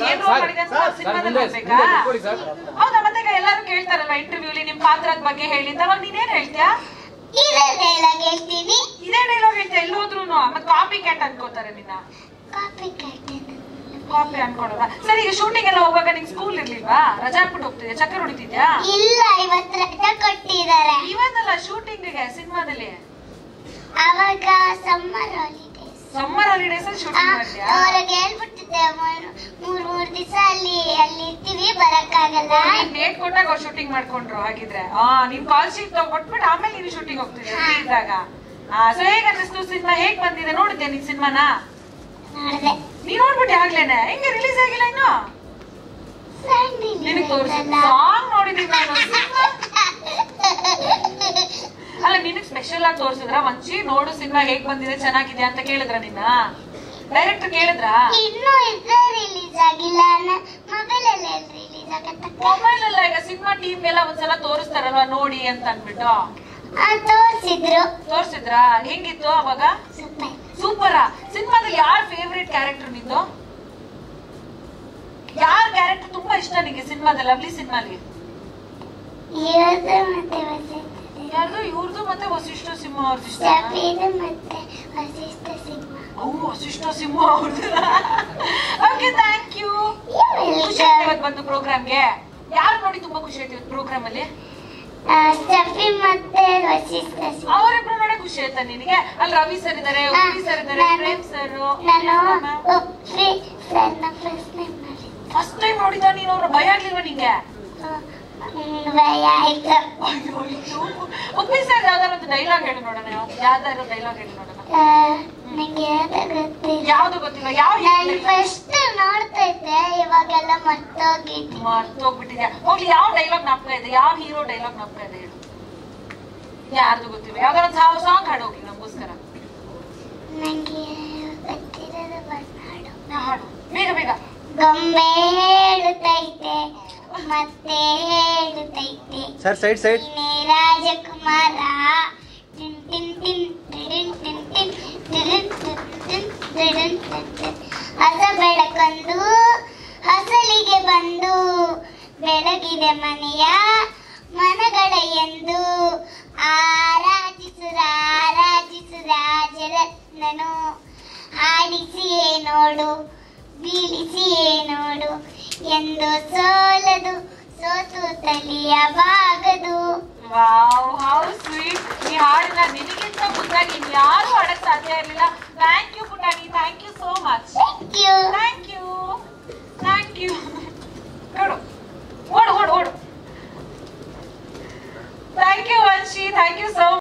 ಏನ್ ರೋಲ್ ಮಾಡಿದೆ ಅಂತ ಸಿನಿಮಾದಲ್ಲಿ ನೋಡ್ಬೇಕಾ ಹೌದಾ ಮತ್ತೆ ಈಗ ಎಲ್ಲರೂ ಕೇಳ್ತಾರಲ್ವಾ ಇಂಟರ್ವ್ಯೂಲಿ ನಿಮ್ ಪಾತ್ರದ ಬಗ್ಗೆ ಹೇಳಿ ಅಂತ ಅವಾಗ ನೀನೇನ್ ಹೇಳ್ತೀಯಾ ಇದೇ ಡೈಲಾಗ್ ಹೇಳ್ತೀನಿ ಇದೇ ಡೈಲಾಗ್ ಹೇಳ್ತೀಯ ಎಲ್ಲಿ ಹೋದ್ರು ಮತ್ತೆ ಕಾಪಿ ಕ್ಯಾಟ್ ಅನ್ಕೋತಾರೆ ನಿನ್ನ ಕಾಪಿ ಕಟ್ಟೆ ಕಾಪಿ ಅನ್ಕೊಳಲ್ಲ ಸರಿ ಈಗ ಶೂಟಿಂಗ್ ಎಲ್ಲ ಹೋಗುವಾಗ ನಿಂಗೆ ಸ್ಕೂಲ್ ಇರ್ಲಿಲ್ವಾ ರಜಾ ಹಾಕ್ಬಿಟ್ಟು ಹೋಗ್ತಿದ್ಯಾ ಚಕ್ಕರ್ ಹೊಡಿತಿದ್ಯಾ ಇಲ್ಲ ಇವತ್ತು ರಜಾ ಕೊಟ್ಟಿದ್ದಾರೆ ಇವತ್ತಲ್ಲ ಶೂಟಿಂಗ್ಗೆ ಸಿನಿಮಾದಲ್ಲಿ ಅವಾಗ ಸಮ್ಮರ್ ಹಾಲಿಡೇಸ್ ಸಮ್ಮರ್ ಹಾಲಿಡೇಸ್ ಅಲ್ಲಿ ಶೂಟಿಂಗ್ ಮಾಡ್ತೀಯಾ ಅವ್ರಿಗೆ ಹೇಳ್ಬಿಟ್ಟಿದ್ದೆ ಮೂರ್ ಮೂರ್ ಮೂರ್ ದಿವಸ ಅಲ್ಲಿ ಅಲ್ಲಿ ಇರ್ತೀವಿ ಬರಕ್ಕಾಗಲ್ಲ ಡೇಟ್ ಕೊಟ್ಟಾಗ ಅವ್ರು ಶೂಟಿಂಗ್ ಮಾಡ್ಕೊಂಡ್ರು ಹಾಗಿದ್ರೆ ಆ ನಿನ್ ಕಾಲ್ ಶೀಟ್ ಕೊಟ್ಬಿಟ್ಟು ಆಮೇಲೆ ನೀನು ಶೂಟಿಂಗ್ ಹೋಗ್ತಿದ್ದೆ free ಇದ್ದಾಗ ಆ ಸೊ ಹೇಗ್ ಅನ್ನಿಸ್ತು ಸಿನಿಮಾ ಹೇಗ್ ಬಂದಿದೆ ನೋಡಿದ್ಯಾ ನಿನ್ ಸಿನಿಮಾನ ನೋಡ್ದೆ ನೀನ್ ನೋಡ್ಬಿಟ್ಟೆ ಆಗ್ಲೇನೆ ಹೆಂಗೆ ರಿಲೀಸ್ ಆಗಿಲ್ಲ ಇನ್ನು ನಿನಗ್ ತೋರಿಸಿ ಸಾಂಗ್ ನೋಡಿದೀನಿ ನಾನು ಸಿನಿಮಾ ಅಲ್ಲ ನಿನಗ್ ಸ್ಪೆಷಲ್ ಆಗಿ ತೋರಿಸಿದ್ರ ಮಂಚಿ ನೋಡು ಸಿನಿಮಾ ಹೇಗ್ ಬಂದಿದೆ ಚೆನ್ನಾಗಿದೆ ಅಂತ ಕೇಳಿದ್ರ ನಿನ್ನ ಡೈರೆಕ್ಟರ್ ಕೇಳಿದ್ರ ಇನ್ನು ಇದ್ರೆ ರಿಲೀಸ್ ಆಗಿಲ್ಲ ಮೊಬೈಲ್ ಅಲ್ಲೇ ರಿಲೀಸ್ ಆಗತ್ತ ಮೊಬೈಲ್ ಅಲ್ಲ ಈಗ ಸಿನಿಮಾ ಟೀಮ್ ಎಲ್ಲ ಒಂದ್ಸಲ ತೋರಿಸ್ತಾರಲ್ವಾ ನೋಡಿ ಅಂತ ಅನ್ಬಿಟ್ಟು ತೋರ್ಸಿದ್ರು ತೋರ್ಸಿದ್ರ ಹೆಂಗಿತ್ತು ಅವಾಗ ಸೂಪರ್ ಸೂಪರ್ ಸಿನಿಮಾದಲ್ಲಿ ಯಾರ ಫೇವ್ರೇಟ್ ಕ್ಯಾರೆಕ್ಟರ್ ನಿಂದು ಯಾರ ಕ್ಯಾರೆಕ್ಟರ್ ತುಂಬಾ ಇಷ್ಟ ನಿಂಗೆ ಸಿನಿಮಾದಲ್ಲಿ ಲವ್ಲಿ ಸಿನಿಮಾಲಿ ಇವತ್ತು ಮತ್ತೆ ವಸಿಷ್ಠ ಯಾರ್ದು ಇವ್ರದ್ದು ಮತ್ತೆ ವಸಿಷ್ಠ ಸಿಂಹ ಅವ್ರದ್ದು ಇಷ್ಟ ಸಫೀದು ಮತ್ತೆ ವಸಿಷ್ಠ ಸಿಂಹ ಅವು ವಸಿಷ್ಠ ಸಿಂಹ ಅವ್ರದ್ದು ಓಕೆ ಥ್ಯಾಂಕ್ ಯು ಖುಷಿ Welcome. ಆಯ್ತು ಇವತ್ತು ಬಂದು ಪ್ರೋಗ್ರಾಮ್ಗೆ ಯಾರು ನೋಡಿ ತುಂಬಾ ಖುಷಿ ಆಯ್ತು ಇವತ್ತು ಪ್ರೋಗ್ರಾಮ್ ಅಲ್ಲಿ ಆ, ಸಫಿ ಮತ್ತೆ ವಸಿಷ್ಠ ಸಿಂಹ ಅವರಿಬ್ರು ನೋಡೇ ಖುಷಿ ಆಯ್ತಾ ನಿನಗೆ ಅಲ್ಲಿ ರವಿ ಸರ್ ಇದಾರೆ ಆ, ಉಪ್ಪಿ ಸರ್ ಇದಾರೆ ನಾನು- ಪ್ರೇಮ್ ಸರ್ ನಾನು ಒಪ್ಪಿ ಸರ್ನ ಫಸ್ಟ್ ಟೈಮ್ ನೋಡಿ ಫಸ್ಟ್ ಟೈಮ್ ನೋಡಿದ ನೀನು ಅವ್ರ ಭಯ ಆಗ್ಲಿಲ್ವಾ ನಿಂಗೆ ಹ್ಮ್, ಭಯ ಆಯ್ತು ಅಯ್ಯೋ ಅಯ್ಯೋ. ಉಪ್ಪಿ ಸರ್ ಯಾವ್ದಾರ ಒಂದು ಡೈಲಾಗ್ ಹೇಳಿ ನೋಡೋಣ ಯಾವ್ದಾದ್ರು ಡೈಲಾಗ್ ಹೇಳಿ ನೋಡೋಣ ಆ, ನಂಗೆ ಯಾವ್ದು ಗೊತ್ತಿಲ್ಲ ಯಾವ್ದು ಗೊತ್ತಿಲ್ಲ ಯಾವ ನಾನು ಫಸ್ಟ್ ನೋಡ್ತಾ ಇದ್ದೆ ಇವಾಗೆಲ್ಲ ಮರ್ತೋಗಿದ್ದೆ ಮರ್ತೋಗ್ಬಿಟ್ಟಿದ್ಯಾ ಹೋಗ್ಲಿ ಯಾವ ಡೈಲಾಗ್ ನಾಪ್ಕ ಇದೆ ಯಾವ ಹೀರೋ ಡೈಲಾಗ್ ನಾಪ್ಕ ಇದೆ ಹೇಳು ಯಾರ್ದು ಗೊತ್ತಿಲ್ಲ ಯಾವ್ದಾರ ಒಂದು ಸಾವು ಸಾಂಗ್ ಹಾಡು ಹೋಗ್ಲಿ ನಮಗೋಸ್ಕರ ನಂಗೆ ಗೊತ್ತಿರೋದು ಬರ್ನಾಡು ನಾ ಹಾಡು ಬೇಗ ಬೇಗ ಗೊಂಬೆ ಹೇಳುತ್ತೈತೆ ಮತ್ತೆ ಹೇಳುತ್ತೈತೆ ಸರ್ ಸೈಡ್ ಸೈಡ್ ನೀನೇ ರಾಜಕುಮಾರ ಟಿನ್ ಟಿನ್ ಟಿನ್ ಟಿಡಿನ್ ಟಿನ್ ಟಿನ್ ಟಿಡಿನ್ ಟಿನ್ ಟಿನ್ ಟಿಡಿನ್ ಟಿನ್ ಟಿನ್. ಹೊಸ ಬೆಳಕೊಂದು ಹಸಲಿಗೆ ಬಂದು ಬೆಳಗಿದೆ ಮನೆಯ ಮನಗಳ ಎಂದು ಆರಾಧಿಸು ರಾರಾಜಿಸು ರಾಜರತ್ನನು ಆಡಿಸಿಯೇ ನೋಡು ಬೀಳಿಸಿಯೇ ನೋಡು ಎಂದು ಸೋಲದು ಸೋತು ತಲಿಯಬಾಗದು ವಾವ್ ಹೌ ಸ್ವೀಟ್ ಈ ಹಾಡನ್ನ ನಿನಗಿಂತ ಮುದ್ದಾಗಿ ಯಾರು ಹಾಡಕ್ ಸಾಧ್ಯ ಇರಲಿಲ್ಲ ಥ್ಯಾಂಕ್ ಯು ಪುಟಾಣಿ thank you so much thank you thank you thank you ನೋಡು ಓಡು ಓಡು ಓಡು thank you Vamshi thank you so